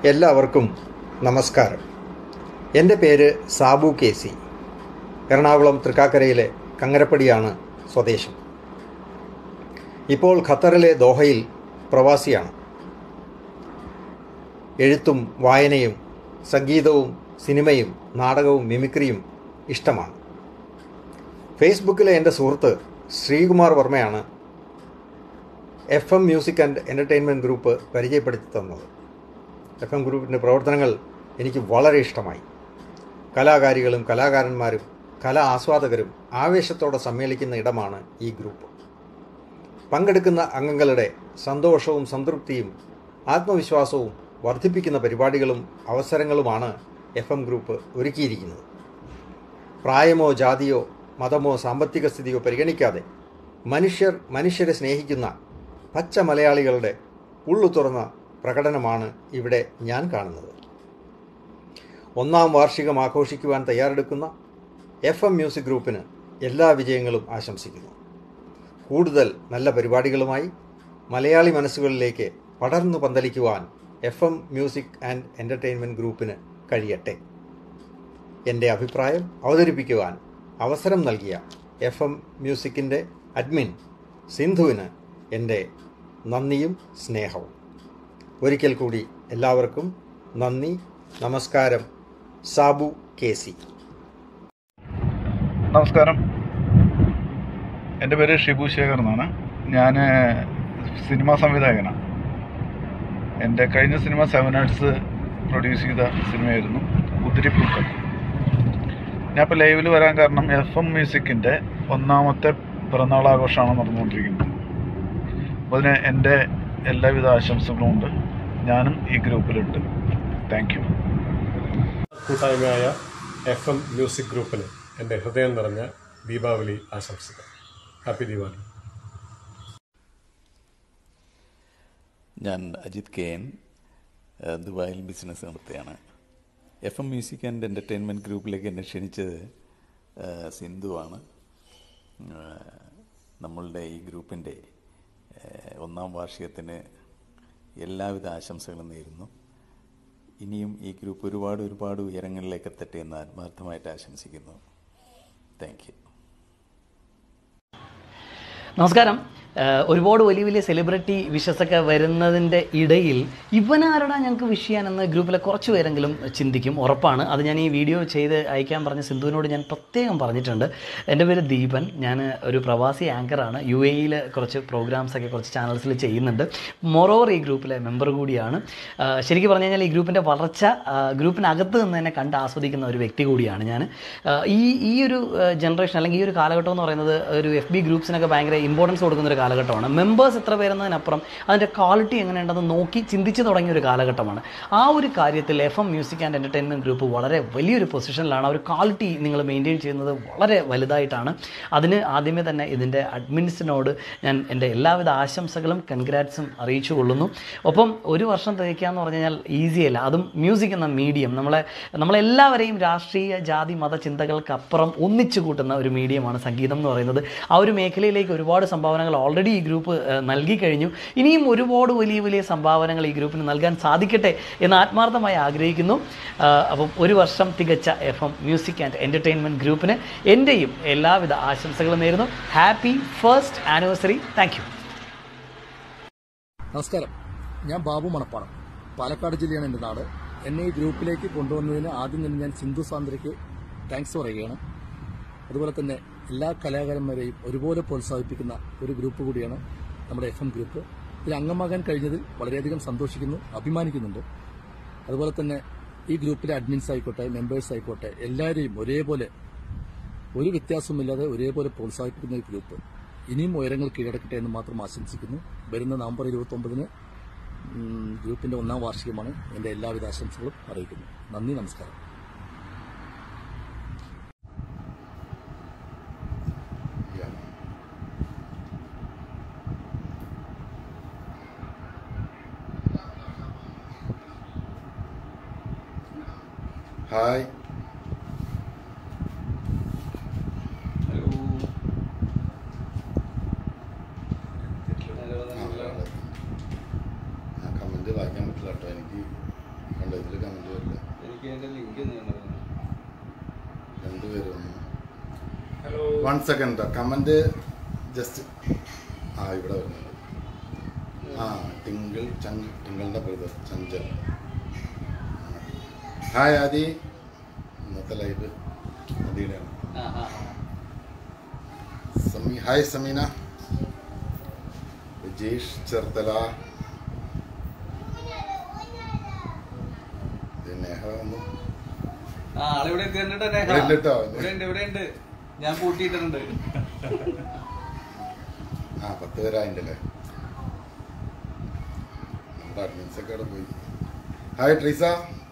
എല്ലാവർക്കും നമസ്കാരം എൻ്റെ പേര് സാബു കെ സി എറണാകുളം തൃക്കാക്കരയിലെ കങ്ങരപ്പടിയാണ് സ്വദേശം ഇപ്പോൾ ഖത്തറിലെ ദോഹയിൽ പ്രവാസിയാണ് എഴുത്തും വായനയും സംഗീതവും സിനിമയും നാടകവും മിമിക്രിയും ഇഷ്ടമാണ് ഫേസ്ബുക്കിലെ എൻ്റെ സുഹൃത്ത് ശ്രീകുമാർ വർമ്മയാണ് F M music and entertainment group പരിചയപ്പെടുത്തി തന്നത് എഫ് എം ഗ്രൂപ്പിൻ്റെ പ്രവർത്തനങ്ങൾ എനിക്ക് വളരെ ഇഷ്ടമായി കലാകാരികളും കലാകാരന്മാരും കലാ ആസ്വാദകരും ആവേശത്തോടെ സമ്മേളിക്കുന്ന ഇടമാണ് ഈ ഗ്രൂപ്പ് പങ്കെടുക്കുന്ന അംഗങ്ങളുടെ സന്തോഷവും സംതൃപ്തിയും ആത്മവിശ്വാസവും വർദ്ധിപ്പിക്കുന്ന പരിപാടികളും അവസരങ്ങളുമാണ് എഫ് എം ഗ്രൂപ്പ് ഒരുക്കിയിരിക്കുന്നത് പ്രായമോ ജാതിയോ മതമോ സാമ്പത്തിക സ്ഥിതിയോ പരിഗണിക്കാതെ മനുഷ്യർ മനുഷ്യരെ സ്നേഹിക്കുന്ന പച്ച മലയാളികളുടെ ഉള്ളു തുറന്ന പ്രകടനമാണ് ഇവിടെ ഞാൻ കാണുന്നത് ഒന്നാം വാർഷികം ആഘോഷിക്കുവാൻ തയ്യാറെടുക്കുന്ന എഫ് എം മ്യൂസിക് ഗ്രൂപ്പിന് എല്ലാ വിജയങ്ങളും ആശംസിക്കുന്നു കൂടുതൽ നല്ല പരിപാടികളുമായി മലയാളി മനസ്സുകളിലേക്ക് പടർന്നു പന്തലിക്കുവാൻ F M music and entertainment ഗ്രൂപ്പിന് കഴിയട്ടെ എൻ്റെ അഭിപ്രായം അവതരിപ്പിക്കുവാൻ അവസരം നൽകിയ എഫ് എം മ്യൂസിക്കിൻ്റെ അഡ്മിൻ സിന്ധുവിന് എൻ്റെ നന്ദിയും സ്നേഹവും ഒരിക്കൽ കൂടി എല്ലാവർക്കും നന്ദി നമസ്കാരം സാബു കെ സി നമസ്കാരം എൻ്റെ പേര് ഷിബു ശേഖർ എന്നാണ് ഞാൻ സിനിമാ സംവിധായകനാണ് എൻ്റെ കഴിഞ്ഞ സിനിമ സെവൻ ആർട്സ് പ്രൊഡ്യൂസ് ചെയ്ത സിനിമയായിരുന്നു കുതിരിപ്പൂക്കൾ ഞാൻ ഇപ്പോൾ ലൈവിൽ വരാൻ കാരണം എഫ് എം മ്യൂസിക്കിൻ്റെ ഒന്നാമത്തെ പിറന്നാൾ ആഘോഷമാണ് നടന്നുകൊണ്ടിരിക്കുന്നത് അപ്പോൾ അതിന് എൻ്റെ എല്ലാവിധ ആശംസകളും ഉണ്ട് ഞാനും ഈ ഗ്രൂപ്പിലുണ്ട് താങ്ക് യു കൂട്ടായ്മയായ എഫ് എം മ്യൂസിക് ഗ്രൂപ്പിന് എൻ്റെ ഹൃദയം നിറഞ്ഞ ദീപാവലി ആശംസകൾ ഹാപ്പി ദീപാവലി ഞാൻ അജിത് കെ എൻ ഏഹ് ദുബായിൽ ബിസിനസ് നടത്തുകയാണ് F M music and entertainment ഗ്രൂപ്പിലേക്ക് എന്നെ ക്ഷണിച്ചത് ഏഹ് സിന്ധുവാണ് ഏഹ് നമ്മളുടെ ഈ ഗ്രൂപ്പിൻ്റെ ഏഹ് ഒന്നാം വാർഷികത്തിന് എല്ലാവിധ ആശംസകളും നേരുന്നു ഇനിയും ഈ ഗ്രൂപ്പ് ഒരുപാട് ഒരുപാട് ഉയരങ്ങളിലേക്ക് എത്തട്ടെ എന്ന് ആത്മാർത്ഥമായിട്ട് ആശംസിക്കുന്നു താങ്ക് യു നമസ്കാരം ഏഹ് ഒരുപാട് വലിയ വലിയ സെലിബ്രിറ്റി വിഷസൊക്കെ വരുന്നതിൻ്റെ ഇടയിൽ ഇവനാരടാ ഞങ്ങൾക്ക് വിഷ് ചെയ്യാനെന്ന് ഗ്രൂപ്പിലെ കുറച്ച് പേരെങ്കിലും ചിന്തിക്കും ഉറപ്പാണ് അത് ഞാൻ ഈ വീഡിയോ ചെയ്ത് അയക്കാൻ പറഞ്ഞ സിന്ധുവിനോട് ഞാൻ പ്രത്യേകം പറഞ്ഞിട്ടുണ്ട് എൻ്റെ പേര് ദീപൻ ഞാൻ ഒരു പ്രവാസി ആങ്കറാണ് യു എയിൽ കുറച്ച് പ്രോഗ്രാംസൊക്കെ കുറച്ച് ചാനൽസിൽ ചെയ്യുന്നുണ്ട് മൊറോവർ ഈ ഗ്രൂപ്പിലെ മെമ്പർ കൂടിയാണ് ഏഹ് ശരിക്കും പറഞ്ഞു കഴിഞ്ഞാൽ ഈ ഗ്രൂപ്പിൻ്റെ വളർച്ച ഏഹ് ഗ്രൂപ്പിനകത്ത് നിന്ന് തന്നെ കണ്ട് ആസ്വദിക്കുന്ന ഒരു വ്യക്തി കൂടിയാണ് ഞാൻ ഏഹ് ഈ ഈ ഒരു ജനറേഷൻ അല്ലെങ്കിൽ ഈ ഒരു കാലഘട്ടം എന്ന് പറയുന്നത് ഒരു എഫ് ബി ഗ്രൂപ്പ്സിനൊക്കെ ഭയങ്കര ഇമ്പോർട്ടൻസ് കൊടുക്കുന്ന ഒരു കാലഘട്ടമാണ് മെമ്പേഴ്സ് എത്ര പേരെന്നതിനപ്പുറം അതിൻ്റെ ക്വാളിറ്റി എങ്ങനെയുണ്ടെന്ന് നോക്കി ചിന്തിച്ച് തുടങ്ങിയ ഒരു കാലഘട്ടമാണ് ആ ഒരു കാര്യത്തിൽ F M music and entertainment group വളരെ വലിയൊരു പൊസിഷനിലാണ് ആ ഒരു ക്വാളിറ്റി നിങ്ങൾ മെയിൻറ്റെയിൻ ചെയ്യുന്നത് വളരെ വലുതായിട്ടാണ് അതിന് ആദ്യമേ തന്നെ ഇതിൻ്റെ അഡ്മിൻസിനോട് ഞാൻ എൻ്റെ എല്ലാവിധ ആശംസകളും കൺഗ്രാറ്റ്സും അറിയിച്ചു കൊള്ളുന്നു ഒപ്പം ഒരു വർഷം തികയ്ക്കുക എന്ന് പറഞ്ഞു കഴിഞ്ഞാൽ ഈസിയല്ല അതും മ്യൂസിക് എന്ന മീഡിയം നമ്മളെ നമ്മളെല്ലാവരെയും രാഷ്ട്രീയ ജാതി മത ചിന്തകൾക്കപ്പുറം ഒന്നിച്ചു കൂട്ടുന്ന ഒരു മീഡിയമാണ് സംഗീതം എന്ന് പറയുന്നത് ആ ഒരു മേഖലയിലേക്ക് ഒരുപാട് സംഭാവനകൾ ഓൾറെഡി ഈ ഗ്രൂപ്പ് ഏഹ്, നൽകി കഴിഞ്ഞു ഇനിയും ഒരുപാട് വലിയ വലിയ സംഭാവനകൾ ഈ ഗ്രൂപ്പിന് നൽകാൻ സാധിക്കട്ടെ എന്ന് ആത്മാർത്ഥമായി ആഗ്രഹിക്കുന്നു ആഹ്, അപ്പം ഒരു വർഷം തികച്ച F M music and entertainment ഗ്രൂപ്പിന് എൻ്റെയും എല്ലാവിധ ആശംസകളും നേരുന്നു happy first anniversary thank you നമസ്കാരം ഞാൻ ബാബു മണപ്പാടം പാലക്കാട് ജില്ലയാണ് എൻ്റെ നാട് എന്നെ ഈ ഗ്രൂപ്പിലേക്ക് കൊണ്ടുവന്നതിന് ആദ്യം തന്നെ ഞാൻ സിന്ധു സാന്ദ്രയ്ക്ക് താങ്ക്സ് പറയുകയാണ് അതുപോലെ തന്നെ എല്ലാ കലാകാരന്മാരെയും ഒരുപോലെ പ്രോത്സാഹിപ്പിക്കുന്ന ഒരു ഗ്രൂപ്പ് കൂടിയാണ് നമ്മുടെ എഫ് എം ഗ്രൂപ്പ് ഇതിൽ അംഗമാകാൻ കഴിഞ്ഞതിൽ വളരെയധികം സന്തോഷിക്കുന്നു അഭിമാനിക്കുന്നുണ്ട് അതുപോലെ തന്നെ ഈ ഗ്രൂപ്പിലെ അഡ്മിൻസ് ആയിക്കോട്ടെ മെമ്പേഴ്സ് ആയിക്കോട്ടെ എല്ലാവരെയും ഒരേപോലെ ഒരു വ്യത്യാസവുമില്ലാതെ ഒരേപോലെ പ്രോത്സാഹിപ്പിക്കുന്ന ഈ ഗ്രൂപ്പ് ഇനിയും ഉയരങ്ങൾ കീഴടക്കട്ടെ എന്ന് മാത്രം ആശംസിക്കുന്നു വരുന്ന നവംബർ ഇരുപത്തി ഒമ്പതിന് ഗ്രൂപ്പിന്റെ ഒന്നാം വാർഷികമാണ് എന്റെ എല്ലാവിധ ആശംസകളും അറിയിക്കുന്നു നന്ദി നമസ്കാരം ഹായ് ആ കമന്റ് വായിക്കാൻ പറ്റില്ല കേട്ടോ എനിക്ക് വരണ്ട ഇതിൽ കമന്റ് വരില്ല എനിക്ക് അതിന്റെ ലിങ്ക് രണ്ടുപേരും ഒന്ന് വൺ സെക്കൻഡ് കമന്റ് ജസ്റ്റ് ആ ഇവിടെ വരുന്നുണ്ട് ആ ടിങ്കിൾ ചങ് ടിങ്കിളിന്റെ ബ്രദർ ചഞ്ചൽ ഹായ് ആദി ഇന്നത്തെ ലൈവ് ആദിയുടെയാണ് സമി ഹായ് സമീന വിജേഷ് ചെർത്തല ഇത് നേഹ വന്നു ആ ആളിവിടെ എത്തിയിട്ടുണ്ട് നേഹ. ഇവിടെ ഉണ്ട് ട്ടോ. ഇവിടെ ഉണ്ട് ഇവിടെ ഉണ്ട് ഞാൻ കൂട്ടിയിട്ടുണ്ട് ആ പത്ത് പേരായിണ്ടല്ലേ നമ്മുടെ അഡ്മിൻസ് ഒക്കെ അവിടെ പോയി ഹായ് ട്രീസ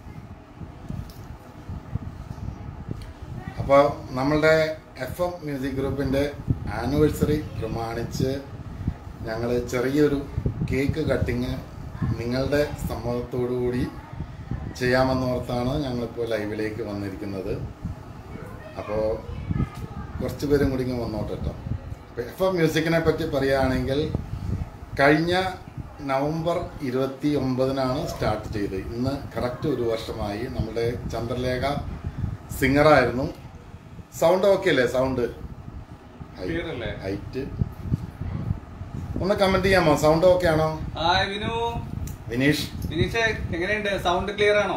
അപ്പോൾ നമ്മളുടെ എഫ് എം മ്യൂസിക് ഗ്രൂപ്പിൻ്റെ ആനിവേഴ്സറി പ്രമാണിച്ച് ഞങ്ങൾ ചെറിയൊരു കേക്ക് കട്ടിങ് നിങ്ങളുടെ സമ്മതത്തോടു കൂടി ചെയ്യാമെന്നോർത്താണ് ഞങ്ങളിപ്പോൾ ലൈവിലേക്ക് വന്നിരിക്കുന്നത് അപ്പോൾ കുറച്ച് പേരും കൂടി ഇങ്ങ് വന്നോട്ടെ കേട്ടോ അപ്പോൾ എഫ് എം മ്യൂസിക്കിനെ പറ്റി പറയുകയാണെങ്കിൽ കഴിഞ്ഞ നവംബർ ഇരുപത്തി ഒമ്പതിനാണ് സ്റ്റാർട്ട് ചെയ്തത് ഇന്ന് കറക്റ്റ് ഒരു വർഷമായി നമ്മുടെ ചന്ദ്രലേഖ സിംഗറായിരുന്നു സൗണ്ട് ഓക്കെ അല്ലേ സൗണ്ട് Clear അല്ലേ? ഹൈറ്റ് ഒന്ന് കമന്റ് ചെയ്യാമോ സൗണ്ട് ഓക്കെ ആണോ ഹായ് വിനു വിനീഷ് വിനീഷ് എങ്ങനെയുണ്ട് സൗണ്ട് ക്ലിയർ ആണോ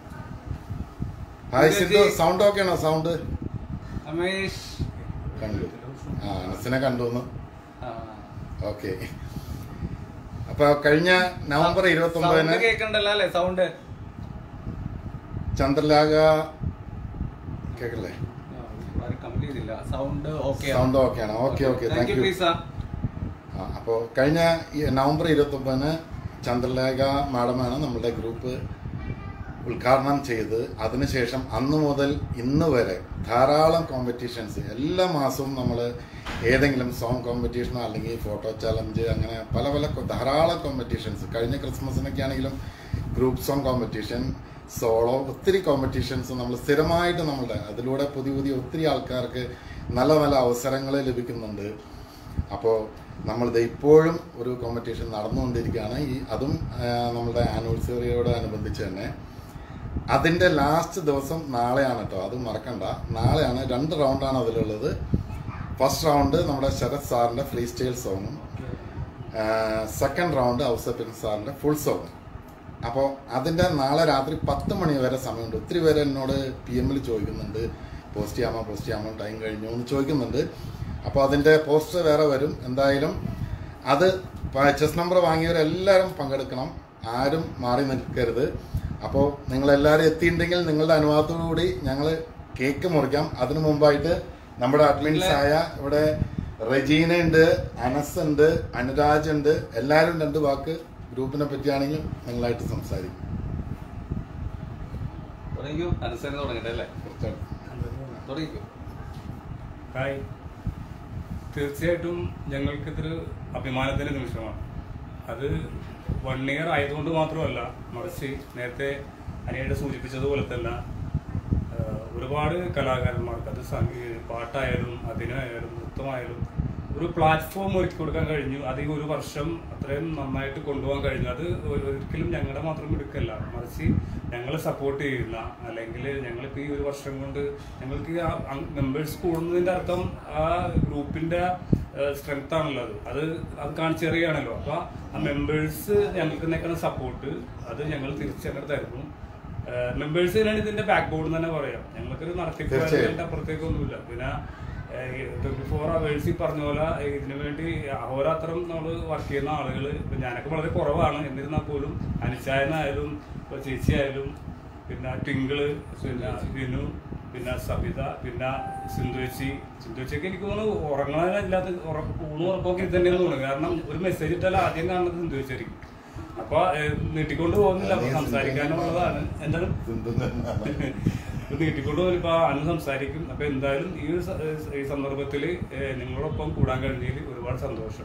ഹായ് ഇത് സിന്ധു ചേച്ചി. സൗണ്ട് ഓക്കെ ആണോ സൗണ്ട് അമേഷ് കണ്ടു ആ അനസിനെ കണ്ടു എന്ന് ആ. ഓക്കെ അപ്പൊ കഴിഞ്ഞ നവംബർ ഇരുപത്തി സൗണ്ട് ഒമ്പതിന് കേൾക്കണ്ടല്ലോ അല്ലേ സൗണ്ട് ചന്ദ്രലാഗ കേക്കല്ലേ കംപ്ലീറ്റ് ചെയ്തില്ല സൗണ്ട് ഓക്കെ സൗണ്ട് ഓക്കെ ആണ് okay okay thank thank you you please അപ്പോൾ കഴിഞ്ഞ ഈ നവംബർ ഇരുപത്തി ഒമ്പതിന് ചന്ദ്രലേഖ മാഡമാണ് നമ്മുടെ ഗ്രൂപ്പ് ഉദ്ഘാടനം ചെയ്ത് അതിനുശേഷം അന്ന് മുതൽ ഇന്ന് വരെ ധാരാളം കോമ്പറ്റീഷൻസ് എല്ലാ മാസവും നമ്മൾ ഏതെങ്കിലും സോങ് കോമ്പറ്റീഷനോ അല്ലെങ്കിൽ ഫോട്ടോ ചലഞ്ച് അങ്ങനെ പല പല കൊ- ധാരാളം കോമ്പറ്റീഷൻസ് കഴിഞ്ഞ ക്രിസ്മസിനൊക്കെ ആണെങ്കിലും ഗ്രൂപ്പ് സോങ് കോമ്പറ്റീഷൻ സോളോ ഒത്തിരി കോമ്പറ്റീഷൻസ് നമ്മൾ സ്ഥിരമായിട്ട് നമ്മളുടെ അതിലൂടെ പുതിയ പുതിയ ഒത്തിരി ആൾക്കാർക്ക് നല്ല നല്ല അവസരങ്ങൾ ലഭിക്കുന്നുണ്ട് അപ്പോൾ നമ്മളിത് ഇപ്പോഴും ഒരു കോമ്പറ്റീഷൻ നടന്നുകൊണ്ടിരിക്കുകയാണ് ഈ അതും ആ, നമ്മളുടെ ആനിവേഴ്സറിയോട് അനുബന്ധിച്ച് തന്നെ അതിൻ്റെ ലാസ്റ്റ് ദിവസം നാളെയാണ് കേട്ടോ അത് മറക്കണ്ട നാളെയാണ് രണ്ട് റൗണ്ടാണ് അതിലുള്ളത് ഫസ്റ്റ് റൗണ്ട് നമ്മുടെ ശരത് സാറിൻ്റെ ഫ്രീ സ്റ്റൈൽ സോങ്ങും സെക്കൻഡ് റൗണ്ട് ഔസപ്പിൻ സാറിൻ്റെ ഫുൾ സോങ്ങും അപ്പോൾ അതിൻ്റെ നാളെ രാത്രി പത്ത് മണി വരെ സമയമുണ്ട് ഒത്തിരി പേര് എന്നോട് പി എമ്മിൽ ചോദിക്കുന്നുണ്ട് പോസ്റ്റ് ചെയ്യാമോ പോസ്റ്റ് ചെയ്യാമോ ടൈം കഴിഞ്ഞു എന്ന് ചോദിക്കുന്നുണ്ട് അപ്പോൾ അതിൻ്റെ പോസ്റ്റർ വേറെ വരും എന്തായാലും അത് ചെസ് നമ്പർ വാങ്ങിയവരെല്ലാവരും പങ്കെടുക്കണം ആരും മാറി നിൽക്കരുത് അപ്പോൾ നിങ്ങളെല്ലാവരും എത്തിയിട്ടുണ്ടെങ്കിൽ നിങ്ങളുടെ അനുവാദത്തോടു കൂടി ഞങ്ങൾ കേക്ക് മുറിക്കാം അതിനു മുമ്പായിട്ട് നമ്മുടെ അഡ്മിൻസ് ആയ ഇവിടെ റെജീന ഉണ്ട് അനസ് ഉണ്ട് അനുരാജ് ഉണ്ട് എല്ലാവരും രണ്ട് വാക്ക് ഗ്രൂപ്പിനെ പറ്റിയാണെങ്കിൽ നിങ്ങളായിട്ട് സംസാരിക്കും തുടങ്ങിക്കോ അനുസരണ തുടങ്ങട്ടെ അല്ലേ കുറച്ചാണ് തുടങ്ങിക്കോ ഹായ് തീർച്ചയായിട്ടും ഞങ്ങൾക്കിതൊരു അഭിമാനത്തിൻ്റെ നിമിഷമാണ് അത് വൺ ഇയർ ആയതുകൊണ്ട് മാത്രമല്ല മറിച്ച് നേരത്തെ അനിയുടെ സൂചിപ്പിച്ചതുപോലെ തന്നെ ആഹ്, ഒരുപാട് കലാകാരന്മാർക്ക് അത് സംഗീ പാട്ടായാലും അഭിനയമായാലും നൃത്തമായാലും ഒരു പ്ലാറ്റ്ഫോം ഒരുക്കി കൊടുക്കാൻ കഴിഞ്ഞു അത് ഈ ഒരു വർഷം അത്രയും നന്നായിട്ട് കൊണ്ടുപോകാൻ കഴിഞ്ഞു അത് ഒ- ഒരിക്കലും ഞങ്ങളുടെ മാത്രം എടുക്കല്ല മറിച്ച് ഞങ്ങളെ സപ്പോർട്ട് ചെയ്യുന്ന അല്ലെങ്കിൽ ഞങ്ങൾക്ക് ഈ ഒരു വർഷം കൊണ്ട് ഞങ്ങൾക്ക് മെമ്പേഴ്സ് കൂടുന്നതിന്റെ അർത്ഥം ആ ഗ്രൂപ്പിന്റെ സ്ട്രെങ്ത് ആണല്ലോ അത് അത് അത് കാണിച്ചറിയാണല്ലോ അപ്പൊ ആ മെമ്പേഴ്സ് ഞങ്ങൾക്ക് നിൽക്കുന്ന സപ്പോർട്ട് അത് ഞങ്ങൾ തിരിച്ചങ്ങനെ തരുന്നു മെമ്പേഴ്സ് തന്നെയാണ് ഇതിന്റെ ബാക്ക് ബോർഡ് തന്നെ പറയാം ഞങ്ങൾക്കൊരു നടത്തിപ്പ് അപ്പുറത്തേക്കൊന്നുമില്ല പിന്നെ ട്വന്റി ഫോർ അവേഴ്സ് ഈ പറഞ്ഞ പോലെ ഇതിനു വേണ്ടി അഹോരാത്രം നമ്മൾ വർക്ക് ചെയ്യുന്ന ആളുകൾ ഇപ്പൊ ഞാനൊക്കെ വളരെ കുറവാണ് എന്നിരുന്നാൽ പോലും അനുചായനായാലും ഇപ്പൊ ചേച്ചി ആയാലും പിന്നെ ട്വിങ്കിള് പിന്നെ വിനു പിന്നെ സബിത പിന്നെ സിന്ധുവച്ചി സിന്ധുവച്ചിയൊക്കെ എനിക്ക് തോന്നുന്നു ഉറങ്ങാനില്ലാത്ത ഊണ് ഉറക്കമൊക്കെ ഇത് തന്നെയാണ് തോന്നുന്നു കാരണം ഒരു മെസ്സേജ് ഇട്ടാൽ ആദ്യം കാണുന്നത് സിന്ധുവച്ചായിരിക്കും അപ്പൊ ഏഹ്, നീട്ടിക്കൊണ്ട് പോകുന്നില്ല അപ്പൊ സംസാരിക്കാനുള്ളതാണ് എന്താണ് ഇത് നീട്ടിക്കൊണ്ട് പോകുന്ന ഇപ്പൊ അന്ന് സംസാരിക്കും അപ്പൊ എന്തായാലും ഈ ഒരു സ- ഏഹ് ഈ സന്ദർഭത്തിൽ നിങ്ങളോടൊപ്പം കൂടാൻ കഴിഞ്ഞതിൽ ഒരുപാട് സന്തോഷം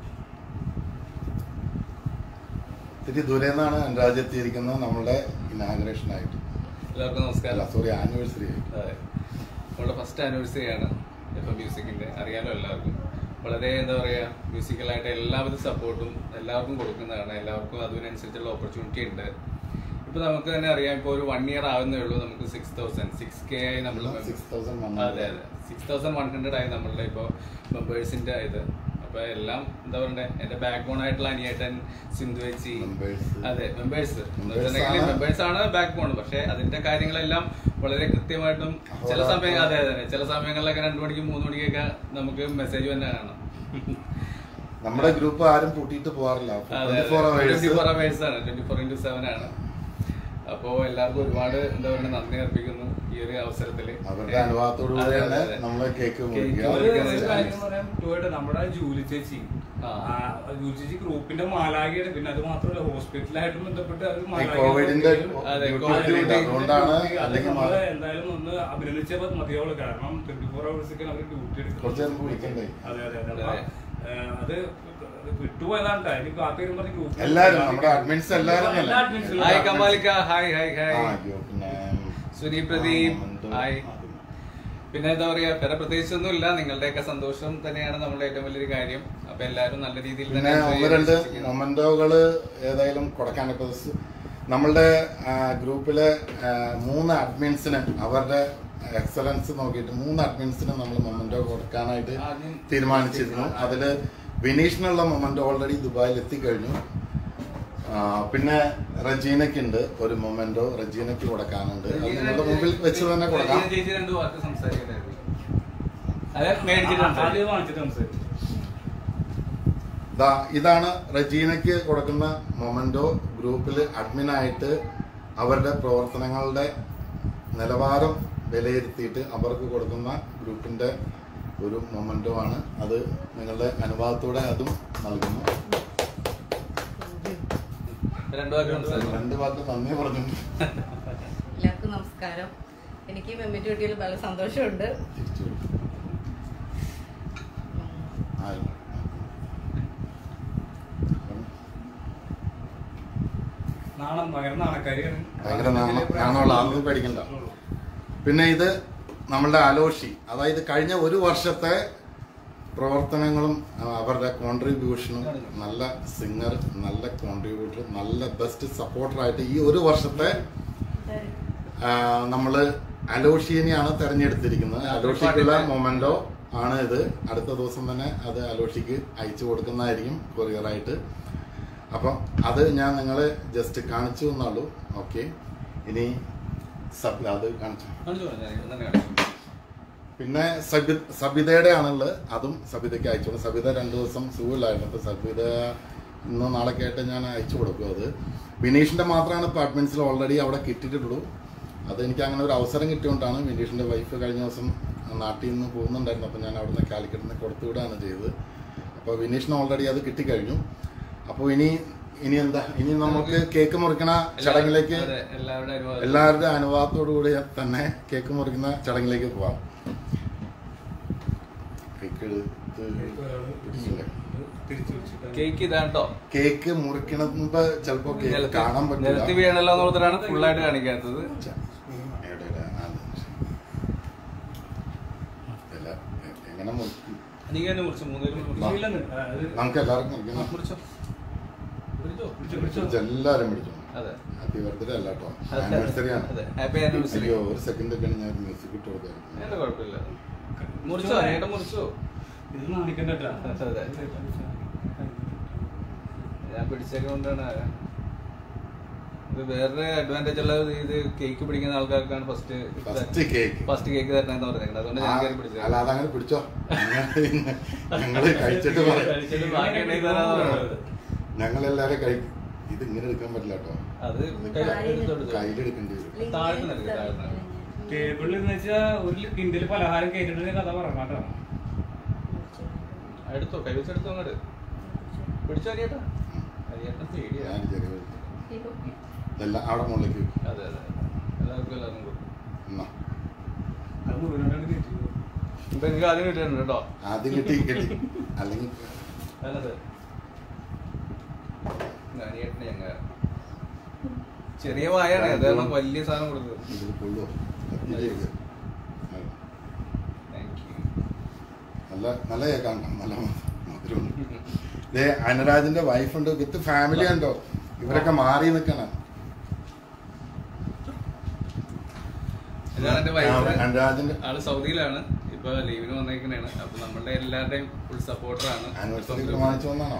ഇത്തിരി ദൂരെ നിന്നാണ് അനുരാജ് എത്തിയിരിക്കുന്നത് നമ്മളുടെ ഇനാഗ്രേഷൻ ആയിട്ട് എല്ലാവർക്കും അല്ല നമസ്കാരം സോറി ആനിവേഴ്സറി ആയിട്ട് അതെ നമ്മുടെ ഫസ്റ്റ് ആനിവേഴ്സറി ആണ് എഫ് മ്യൂസിക്കിന്റെ അറിയാലോ എല്ലാവർക്കും വളരെ എന്താ പറയാ മ്യൂസിക്കലായിട്ട് എല്ലാവിധ സപ്പോർട്ടും എല്ലാവർക്കും കൊടുക്കുന്നതാണ് എല്ലാവർക്കും അതിനനുസരിച്ചുള്ള ഓപ്പർച്യൂണിറ്റി ഉണ്ട് ഇപ്പൊ നമുക്ക് തന്നെ അറിയാം ഇപ്പൊ ഒരു വൺ ഇയർ ആവുന്നേ ഉള്ളൂ നമുക്ക് സിക്സ് തൗസൻഡ് സിക്സ് കെ ആയി നമ്മൾ സിക്സ് തൗസൻഡ് അതെ അതെ സിക്സ് തൗസൻഡ് വൺ ഹൺഡ്രഡ് ആയി നമ്മളുടെ ഇപ്പോൾ മെമ്പേഴ്സിന്റെ ഇത് അപ്പൊ എല്ലാം എന്താ പറയണ്ടേ എന്റെ ബാക്ക് ബോൺ ആയിട്ടുള്ള അനിയേട്ടൻ സിന്ധു ചേച്ചി Members. അതെ മെമ്പേഴ്സ് Members ആണ്. മെമ്പേഴ്സ് ആണ് ബാക്ക് ബോൺ പക്ഷെ അതിന്റെ കാര്യങ്ങളെല്ലാം വളരെ കൃത്യമായിട്ടും ചില സമയം അതെ അതെ അതെ. ചില സമയങ്ങളിലൊക്കെ രണ്ടു മണിക്കും മൂന്ന് മണിക്കൊക്കെ നമുക്ക് മെസ്സേജ് തന്നെ കാണാം നമ്മുടെ ഗ്രൂപ്പ് ആരും പൂട്ടിയിട്ട് പോകാറില്ല അതെ twenty four twenty four hours hours ആണ് ട്വന്റി ഫോർ ഇന്റു സെവൻ ആണ് അപ്പോ എല്ലാവർക്കും ഒരുപാട് എന്താ പറയുക നന്ദി അർപ്പിക്കുന്നു ഈ ഒരു അവസരത്തില് അവരുടെ അനുഭവത്തോടു അതെ, കൂടിയാണ് അതെ, അതെ. നമ്മള് കേക്ക് കേക്ക് മുറിക്കുക ഒരു മുറിക്കുക. ഒരു കാര്യം പറയാം ടോയുടെ നമ്മുടെ ജൂലി ചേച്ചി ആ. ആ, ജൂലി ചേച്ചി ഗ്രൂപ്പിന്റെ മാലാഖയാണ് പിന്നെ അത് മാത്രമല്ല ഹോസ്പിറ്റലായിട്ട് ബന്ധപ്പെട്ട് അത് ഈ കോവിഡിന്റെ അതെ, ഡ്യൂട്ടി കോവിഡ് ഉണ്ട്. അതുകൊണ്ടാണ് അത് അല്ലെങ്കിൽ നമ്മള് എന്തായാലും ഒന്ന് അഭിനന്ദിച്ചേ മതിയാവുള്ളൂ കാരണം ട്വന്റി ഫോർ അവേഴ്സൊക്കെ അവർ ഡ്യൂട്ടി കുറച്ച് നേരം വിളിക്കണ്ടേ അതെ അതെ അതെ അതെ. ആ, അത് വിട്ടുപോയതാണ് ട്ടോ. എനിക്ക് കാത്തിരും പറഞ്ഞ് ഗ്രൂപ്പ് എല്ലാരും, നമ്മുടെ admins എല്ലാരും തന്നെ. എല്ലാ admins ഹായ് കമാലിക്ക ഹായ് ഹായ് ആ, ഹായ് അയ്യോ, പിന്നെ സുനി പ്രദീപ് ആ, മന്ദു. ഹായ് പിന്നെ എന്താ പറയാ വേറെ പ്രത്യേകിച്ചൊന്നും ഇല്ല നിങ്ങളുടെയൊക്കെ സന്തോഷം തന്നെയാണ് നമ്മുടെ ഏറ്റവും വലിയൊരു കാര്യം അപ്പൊ എല്ലാവരും നല്ല രീതിയിൽ പിന്നെ തന്നെ enjoy ഒന്ന് ചെയ്ത് രണ്ട് വിശ്വസിക്കുന്നു. മൊമെന്റോകള് ഏതായാലും കൊടുക്കാൻ ഇപ്പൊ സ് നമ്മളുടെ ആ, ഗ്രൂപ്പിലെ ആ, മൂന്ന് അഡ്മിൻസിന് അവരുടെ എക്സലൻസ് നോക്കിയിട്ട് മൂന്ന് അഡ്മിൻസിന് നമ്മൾ മൊമെന്റോ കൊടുക്കാനായിട്ട് ആദ്യം തീരുമാനിച്ചിരുന്നു അതില് വിനീഷിനുള്ള മൊമെന്റോ ഓൾറെഡി ദുബായിൽ എത്തിക്കഴിഞ്ഞു ആ, പിന്നെ റജീനയ്ക്ക് ഉണ്ട് ഒരു മൊമെന്റോ റജീനയ്ക്ക് കൊടുക്കാനുണ്ട് അത് നിങ്ങളുടെ മുമ്പിൽ വെച്ച് തന്നെ കൊടുക്കാം റജീന ചേച്ചി രണ്ട് വാക്ക് സംസാരിക്കണ്ടായിരുന്നു അതെ മേടിച്ചിട്ടുണ്ട് ആദ്യം വാങ്ങിച്ചിട്ട് സംസാരിച്ചു ദാ ഇതാണ് റജീനയ്ക്ക് കൊടുക്കുന്ന മൊമെന്റോ ഗ്രൂപ്പിൽ അഡ്മിനായിട്ട് അവരുടെ പ്രവർത്തനങ്ങളുടെ നിലവാരം വിലയിരുത്തിയിട്ട് അവർക്ക് കൊടുക്കുന്ന ഗ്രൂപ്പിന്റെ ഒരു മൊമെന്റോ ആണ് അത് നിങ്ങളുടെ അനുഭവത്തോടെ അതും നൽകുന്നു രണ്ടു വാക്ക് സംസാരിക്കും രണ്ട് വാക്ക് നന്ദി പറഞ്ഞു എല്ലാവർക്കും നമസ്കാരം എനിക്ക് മെമ്മറ്റി കിട്ടിയതിൽ വളരെ സന്തോഷമുണ്ട് തിരിച്ചു കൊടുത്തു. ആരും. നാണം ഭയങ്കര നാണക്കാരിയാണ് ഭയങ്കര നാണ- നാണമുള്ള ആളൊന്നും പേടിക്കണ്ട പിന്നെ ഇത് നമ്മളുടെ അലോഷി അതായത് കഴിഞ്ഞ ഒരു വർഷത്തെ പ്രവർത്തനങ്ങളും ആ, അവരുടെ കോൺട്രിബ്യൂഷനും നല്ല സിംഗർ നല്ല കോൺട്രിബ്യൂട്ടർ നല്ല ബെസ്റ്റ് സപ്പോർട്ടറായിട്ട് ഈ ഒരു വർഷത്തെ നമ്മൾ അലോഷീനെയാണ് തെരഞ്ഞെടുത്തിരിക്കുന്നത് അലോഷിക്കുള്ള മൊമെന്റോ ആണ് ഇത് അടുത്ത ദിവസം തന്നെ അത് അലോഷിക്ക് അയച്ചു കൊടുക്കുന്നതായിരിക്കും കൊറിയറായിട്ട് അപ്പം അത് ഞാൻ നിങ്ങളെ ജസ്റ്റ് കാണിച്ചു എന്നുള്ളൂ ഓക്കെ ഇനി സബ് അത് കാണിച്ചു കാണിച്ചു കൊടുക്കാം, ഞാൻ തന്നെ കാണിച്ചു. പിന്നെ സബി സബിതയുടെ ആണുള്ളത് അതും സബിതയ്ക്ക് അയച്ചു കൊടുക്കും സബിത രണ്ടു ദിവസം സുഖമില്ലായിരുന്നു അപ്പോൾ സബിത ഇന്ന് നാളെ കേട്ട് ഞാൻ അയച്ചു കൊടുക്കും അത് വിനീഷിന്റെ മാത്രമാണ് ഇപ്പോൾ അഡ്മിൻസിൽ ഓൾറെഡി അവിടെ കിട്ടിയിട്ടുള്ളൂ അത് എനിക്ക് അങ്ങനെ ഒരു അവസരം കിട്ടിയോണ്ടാണ് വിനീഷിന്റെ വൈഫ് കഴിഞ്ഞ ദിവസം നാട്ടിൽ നിന്ന് പോകുന്നുണ്ടായിരുന്നു അപ്പോൾ ഞാൻ അവിടുന്ന് കാലിക്കറ്റിൽ നിന്ന് കൊടുത്തു വിടുകയാണ് ചെയ്തത് അപ്പോൾ വിനീഷിന് ഓൾറെഡി അത് കിട്ടിക്കഴിഞ്ഞു അപ്പോൾ ഇനി ഇനി എന്താ ഇനി നമുക്ക് കേക്ക് മുറിക്കണ ചടങ്ങിലേക്ക് അതെ, എല്ലാവരുടെ അനുവാദം. എല്ലാവരുടെ അനുവാദത്തോടു കൂടി തന്നെ കേക്ക് മുറിക്കുന്ന ചടങ്ങിലേക്ക് പോവാം കേക്ക് എടുത്ത് പിടിച്ചില്ലേ? തിരിച്ചു വെച്ചിട്ട് കേക്ക് ഇതാട്ടോ കേക്ക് മുറിക്കണമ്പോ ചിലപ്പോ കേക്ക് നിലത്ത് കാണാൻ നിലത്ത് പറ്റില്ല വീണല്ലോ എന്ന് ഓർത്തിട്ടാണ് ഫുള്ളായിട്ട് കാണിക്കാത്തത് എവിടെ, എവിടെ? ആ, അത് ശരി. ഇല്ല, എ- എങ്ങനെ മുറിക്കും നീ തന്നെ മുറിച്ചു മൂന്നുപേരും മുറിച്ചു ഇല്ലെന്ന്. ആ, അത് നമുക്ക് എല്ലാവർക്കും മുറിക്കണം മുറിച്ചോ പിടിച്ചോ പിടിച്ചോ, പിടിച്ചോ. പിടിച്ച് എല്ലാവരും പിടിച്ചു അതെ ഹാപ്പി ബർത്ത്ഡേ അല്ല കേട്ടോ അതെ. ആനിവേഴ്സറി ആണ് അതെ ഹാപ്പി ആനിവേഴ്സറി അയ്യോ ഒരു സെക്കൻഡ് ഒക്കെ ഞാൻ മ്യൂസിക് ഇട്ട് കൊടുക്കായിരുന്നു എന്താ കുഴപ്പമില്ല മുറിച്ചോ ഏട്ടൻ മുറിച്ചോ ഇത് നാണിക്കണ്ട ട്ടാ. അതെ. ഞാൻ പിടിച്ചേക്കൊണ്ടാണ് ഇത് വേറൊരു അഡ്വാൻറ്റേജ് ഉള്ളത് ഇത് കേക്ക് പിടിക്കുന്ന ആൾക്കാർക്കാണ് first first cake first cake തരണമെന്ന് പറഞ്ഞേക്കുന്നത് അതുകൊണ്ട് ഞാൻ കയറി പിടിച്ചത് അല്ല അതങ്ങനെ പിടിച്ചോ ഞങ്ങള് കഴിച്ചിട്ട് പറ കഴിച്ചിട്ട് ബാക്കി ഉണ്ടെങ്കിൽ തരാന്ന് പറഞ്ഞത്. ഞങ്ങളെല്ലാരും കഴി ഇത് ഇങ്ങനെ എടുക്കാൻ പറ്റില്ല കേട്ടോ അത് എടുത്തോണ്ട് കയ്യിലെടുക്കേണ്ടി വരും താഴ്ത്ത് നിൽക്ക്, താഴ്ത്ത് നിൽക്ക്. ടേബിളിൽ എന്ന് വെച്ചാ ഒരു കിൻഡല് പലഹാരം കേട്ടിട്ടുണ്ടെങ്കിൽ കഥ പറയാം കേട്ടോ എടുത്തോ കൈ വെച്ചെടുത്തോ അങ്ങോട്ട് പിടിച്ചോ അരിയേട്ടാ അരിയേട്ടൻ പേടിയാ ഞാൻ ചെറിയ ഇതെല്ലാം അവിടെ മുകളിലേക്ക് വെക്കും. അതെ അതെ എല്ലാവർക്കും എല്ലാവർക്കും കൊടുക്കും എന്നാ അത് മുഴുവനായിട്ടാണ് കേട്ടത് ഇപ്പൊ എനിക്ക് ആദ്യം കിട്ടിയിട്ടുണ്ട് കേട്ടോ ആദ്യം കിട്ടി കിട്ടി അല്ലെങ്കിൽ നല്ലത് അനിയേട്ടന് ഞങ്ങ ചെറിയ വായാണ് അതാണ് വലിയ സാധനം കൊടുത്തത് ഇതിൽ കൊള്ളുവോ കത്തിയിലേക്ക്. താങ്ക് യു നല്ല നല്ല കേക്കാണ് നല്ല മധുരമുണ്ട് ദേ അനുരാജിന്റെ വൈഫുണ്ട് വിത്ത് ഫാമിലി ഉണ്ടോ ഇവരൊക്കെ മാറി നിൽക്കണം ഇതാണ് എന്റെ ആ, വൈഫ് അനുരാജിന്റെ ആള് സൗദിയിലാണ് ഇപ്പൊ ലീവിന് വന്നേക്കണേണ് അപ്പൊ നമ്മളുടെ എല്ലാവരുടെയും ഫുൾ സപ്പോർട്ടറാണ് ആനിവേഴ്സറി പ്രമാണിച്ചു വന്നാണോ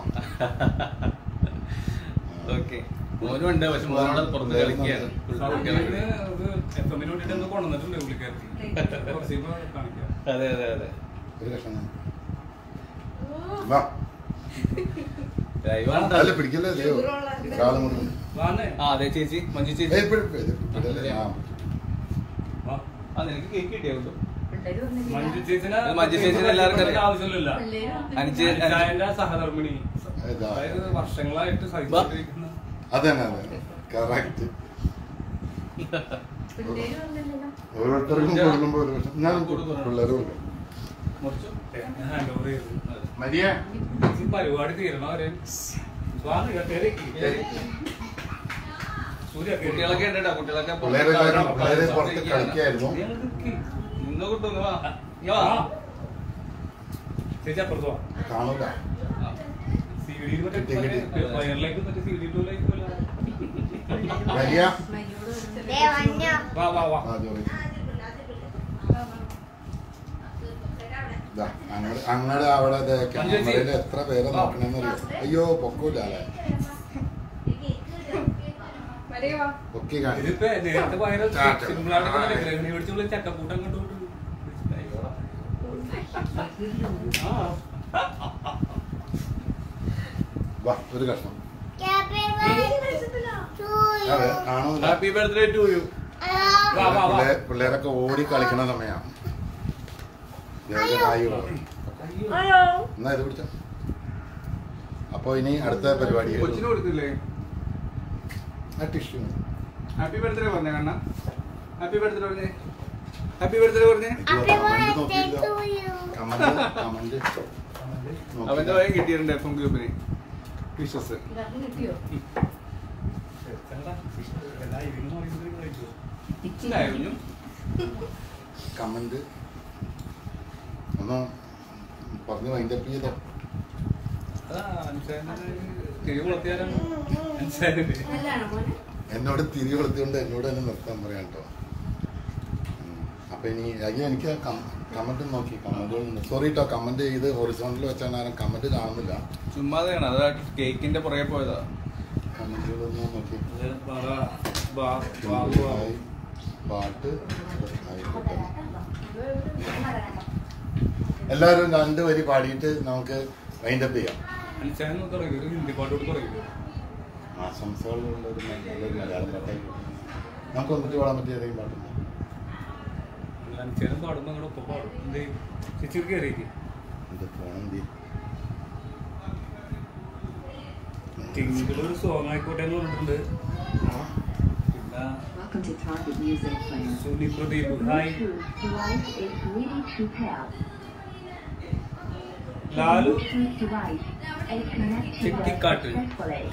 ഓക്കെ മോനും ഉണ്ട് പക്ഷെ മോനോട് പുറത്ത് കളിക്കുകയാണ് Full സൗദിയില് കളിക്കുകയാണ്. ഇത് എഫ് എമ്മിന് വേണ്ടിയിട്ട് എന്തോ കൊണ്ടുവന്നിട്ടുണ്ട് പുള്ളിക്കാരത്തി കുറച്ച് കഴിയുമ്പോ കാണിക്കാം അതെ അതെ അതെ ഒരു കഷ്ണം വാ ദൈവം അല്ല പിടിക്കല്ലേ ദൈവം കാലം കൊണ്ട് വാന്നേ ആ അതെ ചേച്ചി മഞ്ജു ഏയ് ചേച്ചി ഇപ്പഴും ഇത് പിടിക്കല്ലേ? ആ. വാ. ആ നിനക്ക് കേക്ക് കിട്ടിയോ മഞ്ജു ചേച്ചിനെ ഇത് മഞ്ജു ചേച്ചിനെ എല്ലാവർക്കും അറിയാം. ആവശ്യമില്ല അനുജ അനുജായന്റെ സഹധർമ്മിണി ഇതാ. അതായത് വർഷങ്ങളായിട്ട് സഹിച്ചുകൊണ്ടിരിക്കുന്ന അതന്നെ അതെ കറക്റ്റ് ഓരോരുത്തർക്കും കൊടുക്കുമ്പോ ഒരു വർഷം ഞാൻ പിള്ളേർ കൊടുക്കും മുറിച്ചു ഹാൻഡ് ഓവർ ചെയ്തു മരിയ ഈ പരിപാടി തീരണം അവരെ സ്വാമി കേറി സൂര്യ കേറി. കുട്ടികളൊക്കെ ഉണ്ട് കേട്ടോ കുട്ടികളൊക്കെ പുറത്ത് പിള്ളേരെല്ലാവരും കളിക്കാൻ പിള്ളേരെ പുറത്ത് ഇരിക്കുകയാണ്. കളിക്കായിരുന്നു നീ അങ്ങ് നിക്ക്. നിന്ന് കിട്ടും വാ ഇങ്ങ് ആ. വാ ചേച്ചി അപ്പുറത്ത് വാ കാണൂല ആ. സി ഡി മറ്റേ കിട്ടി, കിട്ടി. മറ്റേ വയറിലേക്ക് മറ്റേ സി ഡി ഇട്ടൂല മരിയ വാ വാ വാ ആ ജോലി അങ്ങടെ അങ്ങടെ അവിടെ ദേ ക്യാമറയിൽ എത്ര പേരെ നോക്കണെന്ന് അറിയോ അയ്യോ പൊക്കൂല അല്ലേ പൊക്കി കാണിച്ചു ഇതിപ്പോ നേരത്തെ ഭയങ്കര ചാറ്റ. സിമ്പിളായിട്ട് ഗ്രഹണി പിടിച്ചുള്ള ചക്കക്കൂട്ടം അങ്ങോട്ട് വിട്ടു. ആ വാ ഒരു കഷ്ണം അതെ കാണൂല ഹാപ്പി ബർത്ത്ഡേ ടു യു വാ വാ വാ പിള്ളേ- പിള്ളേരൊക്കെ ഓടി കളിക്കണ സമയമാണ് എന്നാ ഇത് പിടിച്ചോ അപ്പൊ ഇനി അടുത്ത പരിപാടി കൊച്ചിന് കൊടുത്തില്ലേ ആ ടിഷ്യൂ ഹാപ്പി ബർത്ത്ഡേ പറഞ്ഞ കണ്ണ ഹാപ്പി ബർത്ത്ഡേ പറഞ്ഞേ ഹാപ്പി ബർത്ത്ഡേ പറഞ്ഞേ കമന്റ് കമന്റ് അവന്റെ വയം കിട്ടിയിട്ടുണ്ട് എഫ് എം ഗ്രൂപ്പിന് വിശ്വസ് കിട്ടിയോ എല്ലാ ഇതിനും പറയുന്നത് കഴിച്ചു ഇച്ചിലായിരുന്നു കമന്റ് ഒന്ന് പറഞ്ഞു വൈൻഡപ്പ് ചെയ്തോ അതാ അനുസരണ തിരി കൊളുത്തിയാലും അനുസരണ നല്ലതാണോ മോനെ എന്നോട് തിരി കൊളുത്തിയോണ്ട് എന്നോട് തന്നെ നിർത്താൻ പറയാം കേട്ടോ ഉം. അപ്പൊ ഇനി അയ്യോ എനിക്ക് കമന്റ് നോക്കി കമന്റുകൾ സോറി കേട്ടോ കമന്റ് ചെയ്ത് ഹൊറിസോണിൽ വെച്ചാൽ ആരും കമന്റ് കാണുന്നില്ല ചുമ്മാതെയാണ് അത് കേക്കിന്റെ പുറകെ പോയതാ കമന്റുകളൊന്നും നോക്കി പറ ബാ ബാബു ഹായ്, പാട്ട് ആയിക്കോട്ടെ. എല്ലാവരും രണ്ട് വരി പാടിയിട്ട് നമുക്ക് വൈൻഡപ്പ് ചെയ്യാം അനുസരണ തുടങ്ങി ഒരു ഹിന്ദി പാട്ടോട് തുടങ്ങി ആശംസകളുള്ള ഒരു നല്ലൊരു മലയാളം പാട്ട് നമുക്ക് ഒന്നിട്ട് പാടാൻ പറ്റിയ ഏതെങ്കിലും പാട്ടുണ്ടോ അനുസരണം പാടുമ്പോ അങ്ങോട്ട് ഒപ്പം പാടും എന്ത് ചേച്ചി കയറിയേക്ക് എന്റെ ഫോൺ എന്ത് ടിങ്കിൾ ഒരു സോങ് ആയിക്കോട്ടെ എന്ന് പറഞ്ഞിട്ടുണ്ട് പിന്നെ Welcome to Target Music Player. Suni Pradeep hi Device is ready to pair. Lalu Bluetooth device and connect to ചിട്ടിക്കാട്ട് successfully.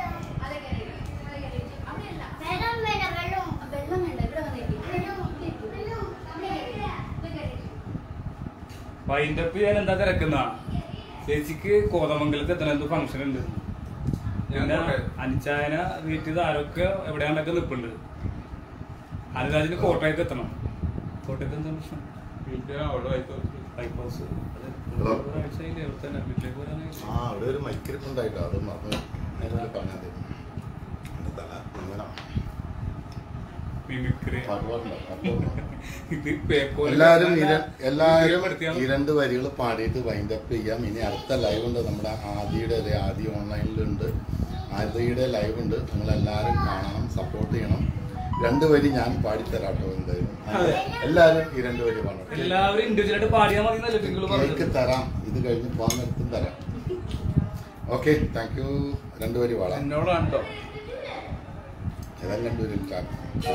വൈൻഡപ്പ് ചെയ്യാൻ എന്താ തിരക്കുന്ന ചേച്ചിക്ക് കോതമംഗലത്ത് എത്തണ എന്തോ ഫംഗ്ഷൻ ഉണ്ട് ഞാൻ പിന്നെ കോട്ടയം. അനിച്ചായന വീട്ടിൽ ആരൊക്കെ എവിടെയാണ്ടൊക്കെ നിൽപ്പുണ്ട് അനുരാജിന് കോട്ടയത്ത് എത്തണം കോട്ടയത്ത് എന്താ പ്രശ്നം പൈപ്പ് ഹൗസ് അത് ഹലോ. ഒരാഴ്ചയില്ലേ അവിടെ തന്നെ വീട്ടിലേക്ക് വരാനായിട്ട് ആ അവിടെ ഒരു മൈക്കിരിപ്പുണ്ടായിട്ടോ അത് മറന്നു നേരെ പറഞ്ഞത് എന്റെ തല ഇങ്ങനെ മിമിക്രി പാട്ട് പാടണ്ട, പാട്ട് പാടണ്ട. ഇത് പേക്കോല് എല്ലാരും ഈ ര- വീഡിയോ എല്ലാരും എടുത്തിയാണ്. ഈ രണ്ട് വരികൾ പാടിയിട്ട് വൈൻഡപ്പ് ചെയ്യാം ഇനി അടുത്ത ലൈവ് ഉണ്ട് നമ്മുടെ ആദിയുടെ ഒരു ആദി ഓൺലൈനിലുണ്ട് ആദിയുടെ ലൈവ് ഉണ്ട് നിങ്ങൾ എല്ലാവരും കാണണം സപ്പോർട്ട് ചെയ്യണം രണ്ട് വരി ഞാൻ പാടിത്തരാം കേട്ടോ എന്തായാലും എല്ലാവരും ഈ രണ്ട് വരി പാടണം എല്ലാവരും ഇൻഡിവിജ്വൽ ആയിട്ട് പാടിയാൽ മതി എന്നല്ലേ നിങ്ങൾ കേക്ക് പറഞ്ഞത് തരാം ഇത് കഴിഞ്ഞ് പോകാൻ നിർത്തും തരാം ഓക്കെ താങ്ക് യു രണ്ട് വരി പാടാം എന്നോടാണ് കേട്ടോ ഏതായാലും രണ്ട് വരി ചാ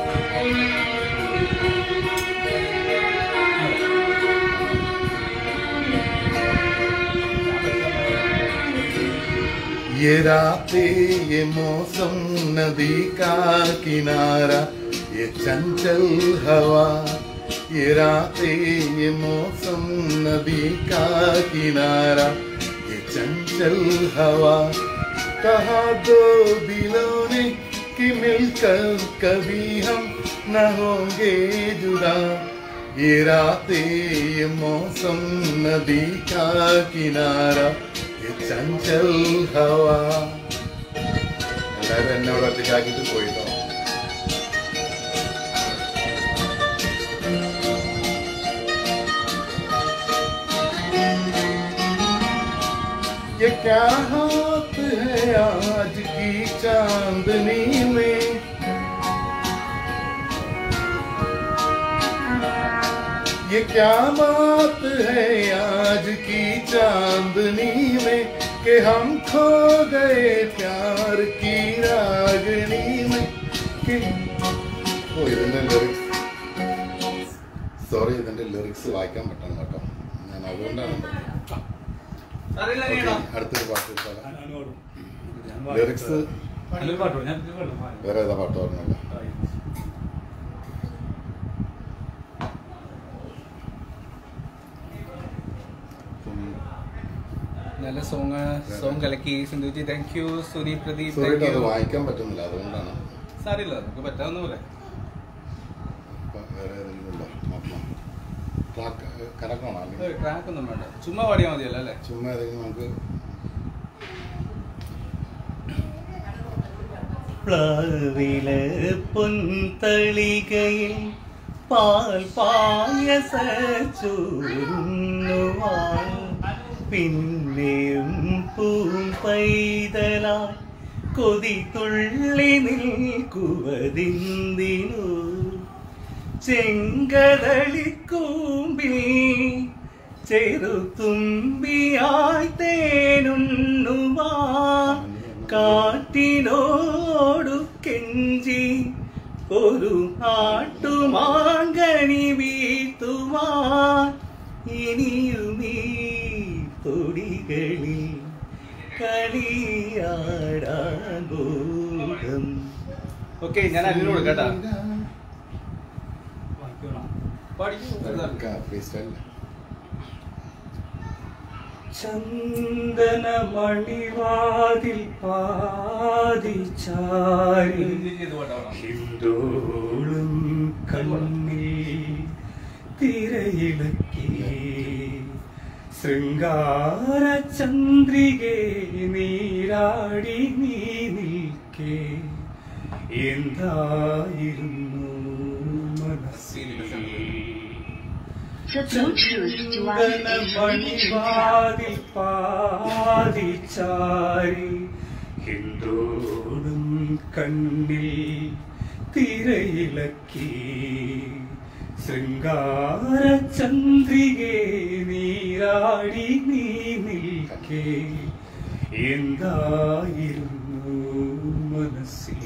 ये रातें ये मौसम नदी का किनारा ये चंचल हवा ये रातें ये मौसम नदी का किनारा ये चंचल हवा कहा दो दिलों ने कि मिलकर कभी हम न होंगे जुदा ये रातें ये मौसम नदी का किनारा ये चंचल हवा എല്ലാവരും എന്നെ അവിടെ ഒറ്റയ്ക്കാക്കിയിട്ട് പോയിട്ടോ ये क्या हाथ है आज की चांदनी में ये क्या बात है आज की चांदनी में कि हम खो गए प्यार की रागनी में कि ഓ ഇതിന്റെ ലിറിക്സ് സോറി ഇതിന്റെ ലിറിക്സ് വായിക്കാൻ പറ്റണം കേട്ടോ ഞാൻ അതുകൊണ്ടാണ് അറിയില്ല Okay, കേട്ടോ അടുത്തൊരു പാട്ട് ഇട്ടാലോ? അനുവാദം. ലിറിക്സ് നല്ലൊരു പാട്ടോ ഞാൻ ഇത് പാടും. വേറെ ഏതാ പാട്ട് ഓർമ്മയില്ല നല്ല സോങ് സോങ് കലക്കി Sindhu ji thank you Suni Pradeep sorry thank അത് യു വായിക്കാൻ പറ്റുന്നില്ല അതുകൊണ്ടാണ് സാരില്ല നമുക്ക് പറ്റാവുന്ന പോലെ ഇപ്പൊ വേറെ ഏതെങ്കിലും ഉണ്ടോ നോക്കണം ട്രാക്ക് കറക്കണോ അല്ലെങ്കിൽ ട്രാക്ക് ഒന്നും വേണ്ട ചുമ്മാ പാടിയാൽ മതിയല്ലോ അല്ലേ ചുമ്മാ ഏതെങ്കിലും നമുക്ക് പ്ലാവില് പൊൻതളികയിൽ പാൽ പായസ ചൂരുന്നുവാൻ പിന്നെയും പൂം പൈതലായി കൊതി തുള്ളി നിൽക്കുവതിന്തിനു ചെങ്കതളിക്കൂമ്പിൽ ചെറുതുമ്പിയായി തേനുണ്ണുവാൻ കാറ്റിനോടു കെഞ്ചി ഒരു ആട്ടുമാങ്കണി വീഴ്ത്തുവാൻ ഇനിയുമീ തൊടികളിൽ കളിയാടാൻ ബോധം ഓക്കെ ഞാൻ അല്ലിന് കൊടുക്കട്ടാ വായിക്കണം. പാടിക്കൂ ഫ്രീ ചന്ദനമണിവാതിൽ പാതിച്ചാരി ഹിന്ദോളും കണ്ണിൽ തിരയിളക്കി ശൃംഗാര ചന്ദ്രികെ നീരാടി നീ നിൽക്കേ എന്തായിരുന്നു മനസ്സിൽ The Bluetooth device is ready to pair. മണിവാതിൽ പാതിച്ചാരി ഹിന്ദോടും കണ്ണിൽ തിരയിളക്കി ശൃംഗാര ചന്ദ്രികെ നീരാടി നീ നിൽക്കേ എന്തായിരുന്നു മനസ്സിൽ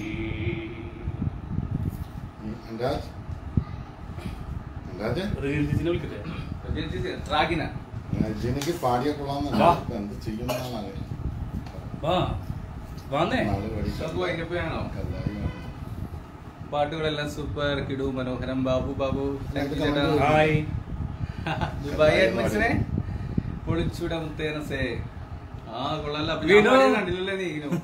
അൻരാജ് അൻരാജ് റിയലിറ്റിനെ വിളിക്കട്ടെ ട്രാക്കിന ജിനിക്ക് പാടിയ കൊള്ളാമെന്നല്ല വാ. ഇപ്പൊ എന്ത് ചെയ്യുമെന്നാണ് വാ വന്നേ നാളെ നമുക്ക് വൈകിട്ട് പോയാണോ? കല്ലായി പാട്ടുകളെല്ലാം സൂപ്പർ കിടു മനോഹരം ബാബു ബാബു താങ്ക് യു ചേട്ടാ ഹായ് ദുബായ് അഡ്മിറ്റ്സിനെ പൊളിച്ചുട മുത്തേനസേ ആ കൊള്ളാല്ല അപ്പൊ ഞാൻ വിനു. പാടിയത് കണ്ടില്ലല്ലേ നീ ഇനു.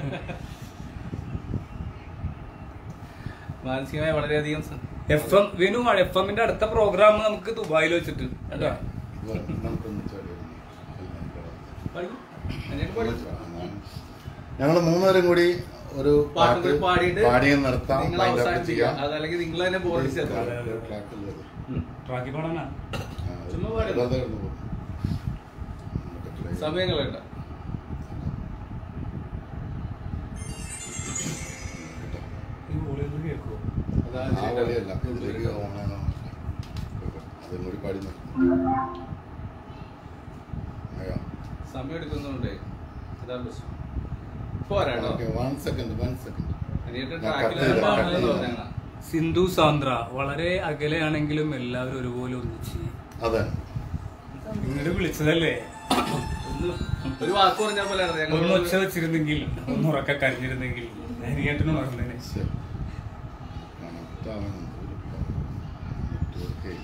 മാനസികമായി വളരെയധികം സ- എഫ് എം വിനു എഫ് എമ്മിന്റെ അടുത്ത പ്രോഗ്രാം നമുക്ക് ദുബായിൽ വെച്ചിട്ട് കേട്ടോ നമുക്കൊന്ന് ചെറിയ പാടി. ഞാൻ പാടി. ഞങ്ങൾ മൂന്നുപേരും കൂടി ഒരു പാട്ടും പാട്ട് കൂടി പാടിയിട്ട് പാടിയ നിർത്താം നിങ്ങൾ wind up അവസാനിപ്പിക്കുക ചെയ്യാം അതല്ലെങ്കിൽ നിങ്ങൾ തന്നെ ബോർഡിച്ചത് ട്രാക്കിലുള്ളത് ട്രാക്കി പാടാനാ ചുമ്മാ പാടി. വെറുതെ കിടന്ന് പോകും. സമയങ്ങളുണ്ട് ഈ വോളിയം കേൾക്കുമോ അതാണ് ആ ചേട്ടാ. വഴിയല്ല ഇതിലേക്ക് ഓണാണോ അതും കൂടി പാടി നിർത്തും അയ്യോ സമയം എടുക്കുന്നുണ്ട് അതാണ് പ്രശ്നം പോരാട്ടോ okay one second one second അനിയേട്ടൻ ഞാൻ ട്രാക്കിൽ cut ചെയ്ത് പാടുന്നത് cut ചെയ്ത് പറഞ്ഞാ. സിന്ധു സാന്ദ്ര വളരെ അകലെയാണെങ്കിലും എല്ലാവരും ഒരുപോലെ ഒന്നിച്ച് അതെ ഇങ്ങോട്ട് വിളിച്ചതല്ലേ ഒന്ന് ഒരു വാക്ക് പറഞ്ഞാൽ പോലെ ഒന്ന് ഒച്ച വെച്ചിരുന്നെങ്കിൽ ഒന്ന് ഉറക്ക കരഞ്ഞിരുന്നെങ്കിൽ ഹരിയേട്ടനും ഉണർന്നേനെ ശരി കണക്റ്റ് ആവുന്നുണ്ട് നെറ്റ്വർക്ക്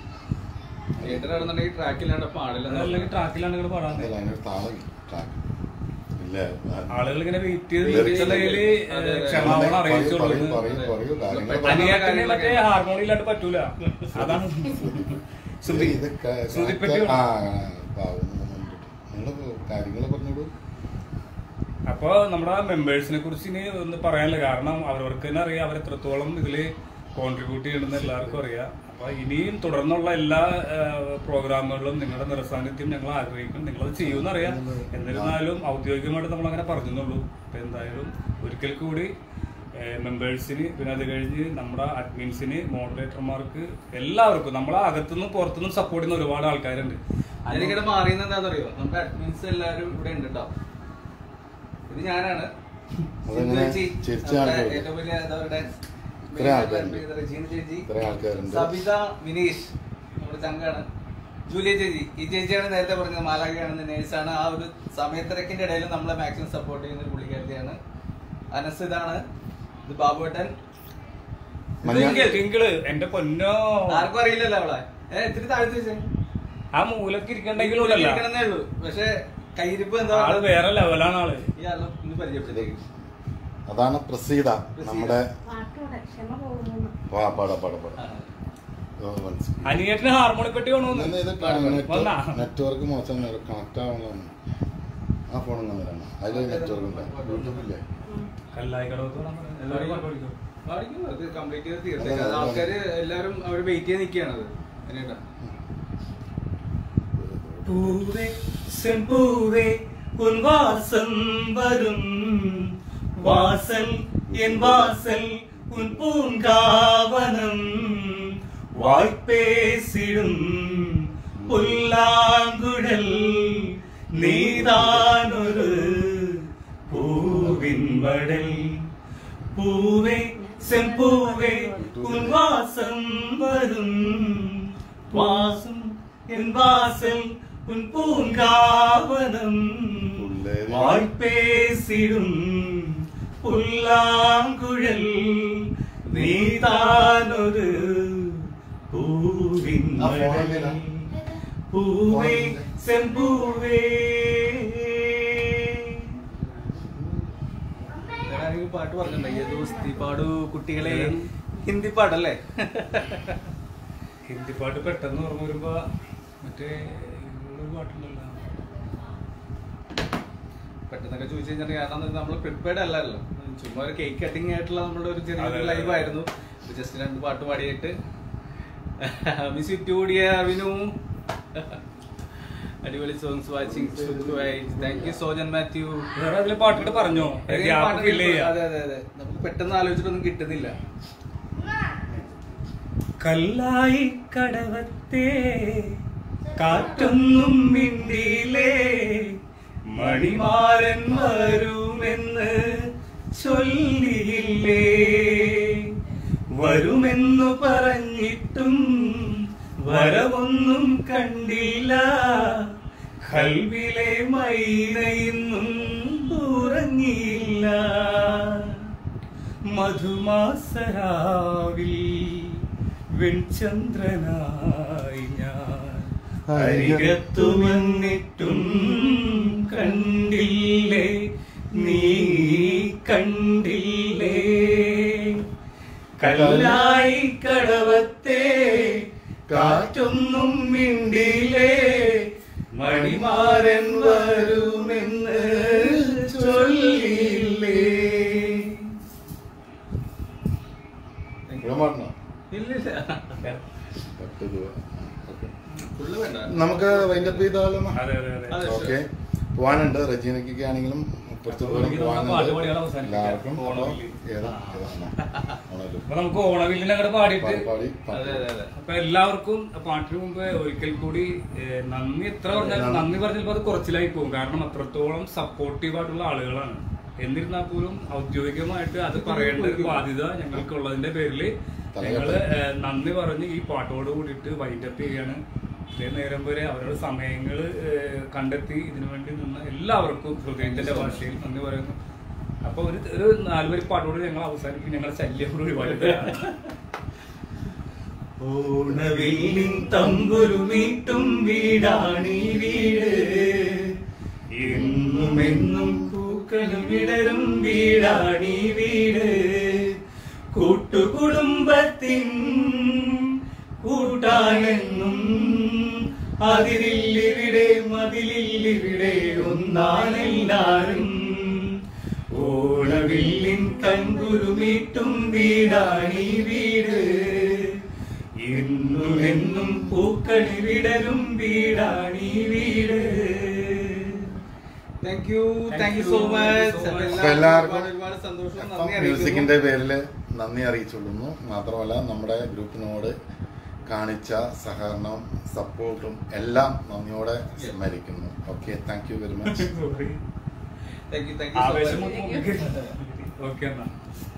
തിയേറ്റർ ആണെന്നുണ്ടെങ്കിൽ ട്രാക്കില്ലാണ്ട് പാടില്ല അതല്ലെങ്കിൽ ട്രാക്കിലാണ് നിങ്ങൾ പാടാൻ അതല്ല അതിനൊരു താളം ട്രാക്ക് ഇല്ല ആളുകൾ ഇങ്ങനെ വെയിറ്റ് ചെയ്ത് Lyrics നിൽക്കുന്നതില് അതെ, അതെ. ക്ഷമാപണം പറയൂ, അറിയിച്ചുള്ളൂ പറയൂ, പറയൂ, പറയൂ, കാര്യങ്ങൾ അനിയത്തിന് മറ്റേ ഹാർമോണി ഇല്ലാണ്ട് പറ്റൂല അതാണ് ശ്രുതി ഇത് ക- ശ്രുതിപ്പറ്റി ആ നിങ്ങൾ കാര്യങ്ങൾ പറഞ്ഞോളൂ അപ്പൊ നമ്മുടെ മെമ്പേഴ്സിനെ കുറിച്ച് ഇനി ഒന്ന് പറയാനില്ല കാരണം അവരവർക്ക് തന്നെ അറിയാം അവർ എത്രത്തോളം ഇതില് കോൺട്രിബ്യൂട്ട് ചെയ്യണമെന്ന് എല്ലാവർക്കും അറിയാം അപ്പൊ ഇനിയും തുടർന്നുള്ള എല്ലാ പ്രോഗ്രാമുകളിലും നിങ്ങളുടെ നിറസാന്നിധ്യം ഞങ്ങൾ ആഗ്രഹിക്കും നിങ്ങളത് ചെയ്യുമെന്ന് അറിയാം എന്നിരുന്നാലും ഔദ്യോഗികമായിട്ട് നമ്മൾ അങ്ങനെ പറഞ്ഞെന്നുള്ളൂ അപ്പൊ എന്തായാലും ഒരിക്കൽ കൂടി മെമ്പേഴ്സിന് പിന്നെ അത് കഴിഞ്ഞ് നമ്മുടെ അഡ്മിൻസിന് മോഡറേറ്റർമാർക്ക് എല്ലാവർക്കും നമ്മളെ അകത്തുനിന്നും പുറത്തുനിന്നും സപ്പോർട്ട് ചെയ്യുന്ന ഒരുപാട് ആൾക്കാരുണ്ട് എനിക്കിടെ മാറിയെന്ന് എന്താണെന്നറിയോ നമ്മുടെ അഡ്മിൻസ് എല്ലാവരും ഇവിടെ ഉണ്ട് കേട്ടോ ഇത് ഞാനാണ് അതെങ്ങനെ സിന്ധു ചേച്ചി, ചിരിച്ച നമ്മുടെ ആൾക്കാര്? ഏറ്റവും വലിയ എന്താ പറയുക ഇത്ര ആൾക്കാരുണ്ട് റജീന ചേച്ചി ഇത്ര ആൾക്കാരുണ്ട് സബിത മിനീഷ് നമ്മുടെ ചങ്കാണ് ജൂലിയ ചേച്ചി ഈ ചേച്ചിയാണ് നേരത്തെ പറഞ്ഞത് മാലാഖയാണെന്ന് നേഴ്സാണ് ആ ഒരു സമയത്തിരക്കിന്റെ ഇടയിൽ നമ്മളെ മാക്സിമം സപ്പോർട്ട് ചെയ്യുന്ന ഒരു പുള്ളിക്കാരത്തിയാണ് അനസ് ഇതാണ് ഇത് ബാബുവേട്ടൻ ടിങ്കിള്, ടിങ്കിള് എന്റെ പൊന്നോ ആർക്കും അറിയില്ലല്ലോ അവളെ ഏ ഇത്തിരി താഴ്ത്തി വെച്ചേ ആ മൂലക്ക് ഇരിക്കണ്ടെങ്കിലും ഉണ്ടല്ലോ ഇരിക്കണമെന്നേ ഉള്ളൂ പക്ഷെ കയ്യിരിപ്പ് എന്താ ആള് വേറെ ലെവലാണ് ആള് ഈ ആളും ഇന്ന് പരിചയപ്പെടുത്തേക്ക് അതാണ് പ്രസീത നമ്മുടെ പാട്ടോടെ ക്ഷമ പോകുന്നു പാ- പാട പാട പാട ഓ, മനസ്സിലായി. അനിയത്തിന് ഹാർമോണി പെട്ടി വേണമെന്ന് ഇന്ന് ഇത് വന്നാ? നെറ്റ്വർക്ക് നെറ്റ്വർക്ക് മോശം കണക്ട് ആവണം ആ ഫോൺ തന്നിലാണ് അതിൽ നെറ്റ്വർക്ക് ഉണ്ട് യൂട്യൂബില്ലേ കല്ലായി കടവത്ത് വേണം പറയാൻ. എല്ലാവരും പാട്ട് പഠിക്കും. പാടിക്കും അത് കംപ്ലീറ്റ് ചെയ്ത് തീർത്തേക്കാം ആൾക്കാര് എല്ലാരും അവർ വെയിറ്റ് ചെയ്ത് നിൽക്കുകയാണത് അതിനേട്ടാ பூவே செம்பூவே உன் வாசம் வரும் வாசல் என் வாசல் உன் பூங்காவனம் வாய்ப்பேசிடும் புல்லாங்குழல் நீதான் ஒரு பூவின் வடல் பூவே செம்பூவே உன் வாசம் வரும் வாசம் என் வாசல் உன் பூங்காவனம் வாய்ப்பேசிடும் புல்லாங்குழல் நீதான் ஒரு பூவின் மடல் பூவே செம்பூவே എനിക്ക് പാട്ട് പറഞ്ഞിട്ടുണ്ട് ഏത് ദോസ്തി പാടു കുട്ടികളെ ഹിന്ദി പാട്ടല്ലേ ഹിന്ദി പാട്ട് പെട്ടെന്ന് ഓർമ്മ വരുമ്പോ മറ്റേ ഇങ്ങനൊരു പാട്ടുണ്ടല്ലോ പെട്ടെന്നൊക്കെ ചോദിച്ചു കഴിഞ്ഞാൽ കാരണം നമ്മൾ പ്രിപ്പയർഡ് അല്ലല്ലോ ചുമ്മാ ഒരു കേക്ക് കട്ടിങ് ആയിട്ടുള്ള നമ്മുടെ ഒരു അതെ, ചെറിയ അതെ, ലൈവ് ആയിരുന്നു ജസ്റ്റ് രണ്ട് പാട്ട് പാടിയിട്ട് miss you to dear Vinu അടിപൊളി songs watching thank you Sojan Mathew വേറെ അതില് പാട്ടിട്ട് പറഞ്ഞോ ഏതെങ്കിലും ഗ്യാപ്പ് പാട്ട് ഫില്ല് ചെയ്യാം അതെ അതെ അതെ നമുക്ക് പെട്ടെന്ന് ആലോചിച്ചിട്ടൊന്നും കിട്ടുന്നില്ല കല്ലായി കടവത്തേ കാറ്റൊന്നും മിണ്ടിയിലേ മണിമാരൻ വരുമെന്ന് ചൊല്ലിയില്ലേ വരുമെന്നു പറഞ്ഞിട്ടും വരവൊന്നും കണ്ടില്ല കൽവിലെ മൈനയിന്നും ഉറങ്ങിയില്ല മധുമാസരാവിൽ വെൺചന്ദ്രനായി ഞാൻ അരികത്തുമെന്നിട്ടും കണ്ടില്ലേ നീ കണ്ടില്ലേ കല്ലായി കടവത്തെ കാറ്റൊന്നും മിണ്ടിലേ മണിമാരൻ വരുമെന്ന് ചൊല്ലില്ലേ ഇവിടെ പാടണോ ഇല്ലില്ല പത്ത് രൂപ ഓക്കെ ഫുള്ള് വേണ്ട നമുക്ക് വൈൻഡപ്പ് ചെയ്താലോ അതെ അതെ അതെ അതെ, ഓക്കെ പോവാനുണ്ട് റജീനയ്ക്കൊക്കെ ആണെങ്കിലും കുറച്ച് ദൂരം നമുക്ക് പാട്ട് പാടിയാണ് പോവാനുണ്ട് അവസാനിപ്പിക്കാം. എല്ലാവർക്കും അപ്പോൾ ഓണവില്ലി. ഏതാ ഏതാ ഓണല്ലോ അപ്പൊ നമുക്ക് ഓണവില്ലിനെ അങ്ങോട്ട് പാടിയിട്ട് പാടി പാടി അതെ അതെ അതെ അപ്പൊ എല്ലാവർക്കും പാട്ടിന് മുമ്പ് ഒരിക്കൽ കൂടി ഏഹ്, നന്ദി എത്ര പറഞ്ഞാലും നന്ദി പറഞ്ഞപ്പോൾ അത് കുറച്ചിലായി പോകും കാരണം അത്രത്തോളം സപ്പോർട്ടീവ് ആയിട്ടുള്ള ആളുകളാണ് എന്നിരുന്നാൽ പോലും ഔദ്യോഗികമായിട്ട് അത് പറയേണ്ട ഒരു ബാധ്യത ഞങ്ങൾക്കുള്ളതിന്റെ പേരിൽ ഞങ്ങള് ഏഹ്, നന്ദി പറഞ്ഞ് ഈ പാട്ടോട് കൂടിയിട്ട് വൈൻഡപ്പ് ചെയ്യാണ് ഇത്രയും നേരം വരെ അവരുടെ സമയങ്ങൾ കണ്ടെത്തി ഇതിനു വേണ്ടി നിന്ന് എല്ലാവർക്കും ഹൃദയത്തിന്റെ ഭാഷയിൽ നന്ദി പറയുന്നു അപ്പൊ ഒരു ഒരു നാലുവരി പാട്ടോട് ഞങ്ങൾ അവസാനിപ്പിക്കും ഞങ്ങളുടെ ശല്യം കൂടി ഒഴിവാക്കി ഓണവില്ലിൻ തമ്പുരു മീട്ടും വീടാണീ വീട് എന്നും എന്നും പൂക്കളും വിടരും വീടാണീ വീട് കൂട്ടുകുടുംബത്തിൻ കൂട്ടാണെന്നും അതിരില്ലിവിടെ മതിലില്ലിവിടെ ഒന്നാണെല്ലാരും ഓണവില്ലിൻ കൺകുരുമീട്ടും വീടാണീ വീട് എന്നും എന്നും പൂക്കളി വിടരും വീടാണീ വീട് thank you thank you so much അപ്പൊ എല്ലാവർക്കും ഒരുപാട് ഒരുപാട് സന്തോഷവും FM നന്ദി അറിയിക്കുന്നു മ്യൂസിക്കിന്റെ പേരിൽ നന്ദി അറിയിച്ചുകൊള്ളുന്നു മാത്രമല്ല നമ്മുടെ ഗ്രൂപ്പിനോട് കാണിച്ച സഹകരണവും സപ്പോർട്ടും എല്ലാം നന്ദിയോടെ സ്മരിക്കുന്നു okay thank you very much thank you thank you so ആവേശം മച്ച് ഓക്കെ എന്നാ